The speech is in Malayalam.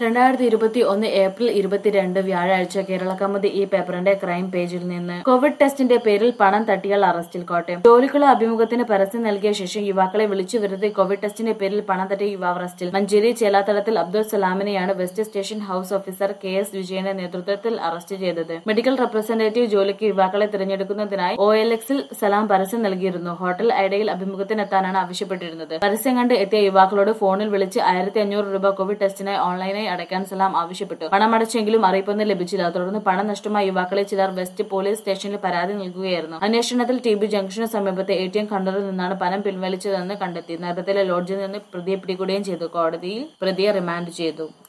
രണ്ടായിരത്തി ഇരുപത്തി ഒന്ന് ഏപ്രിൽ ഇരുപത്തിരണ്ട് വ്യാഴാഴ്ച കേരള കൗമുദി ഈ പേപ്പറിന്റെ ക്രൈം പേജിൽ നിന്ന് കോവിഡ് ടെസ്റ്റിന്റെ പേരിൽ പണം തട്ടിയാൽ അറസ്റ്റിൽ കോട്ടയം ജോലിക്കുള്ള അഭിമുഖത്തിന് പരസ്യം നൽകിയ ശേഷം യുവാക്കളെ വിളിച്ചു വരുത്തി കോവിഡ് ടെസ്റ്റിന്റെ പേരിൽ പണം തട്ടിയ യുവാവ് അറസ്റ്റിൽ മഞ്ചേരി ചേലാത്തടത്തിൽ അബ്ദുൾ സലാമിനെയാണ് west station house officer K S വിജയന്റെ നേതൃത്വത്തിൽ അറസ്റ്റ് ചെയ്തത് മെഡിക്കൽ റെപ്രസെന്റേറ്റീവ് ജോലിക്ക് യുവാക്കളെ തിരഞ്ഞെടുക്കുന്നതിനായി ഒ എൽ എക്സിൽ സലാം പരസ്യം നൽകിയിരുന്നു ഹോട്ടൽ ഐഡയിൽ അഭിമുഖത്തിനെത്താനാണ് ആവശ്യപ്പെട്ടിരുന്നത് പരസ്യം കണ്ട് എത്തിയ യുവാക്കളോട് ഫോണിൽ വിളിച്ച് ആയിരത്തി അഞ്ഞൂറ് രൂപ കോവിഡ് ടെസ്റ്റിനായി ഓൺലൈനായി അടയ്ക്കാൻ സലാം ആവശ്യപ്പെട്ടു പണമടച്ചെങ്കിലും അറിയിപ്പൊന്നും ലഭിച്ചില്ല തുടർന്ന് പണം നഷ്ടമായ യുവാക്കളെ ചിലർ വെസ്റ്റ് പോലീസ് സ്റ്റേഷനിൽ പരാതി നൽകുകയായിരുന്നു അന്വേഷണത്തിൽ ടി ബി ജംഗ്ഷന് സമീപത്തെ എ ടി എം കൗണ്ടറിൽ നിന്നാണ് പണം പിൻവലിച്ചതെന്ന് കണ്ടെത്തി നഗരത്തിലെ ലോഡ്ജിൽ നിന്ന് പ്രതിയെ പിടികൂടുകയും ചെയ്തു കോടതിയിൽ പ്രതിയെ റിമാൻഡ് ചെയ്തു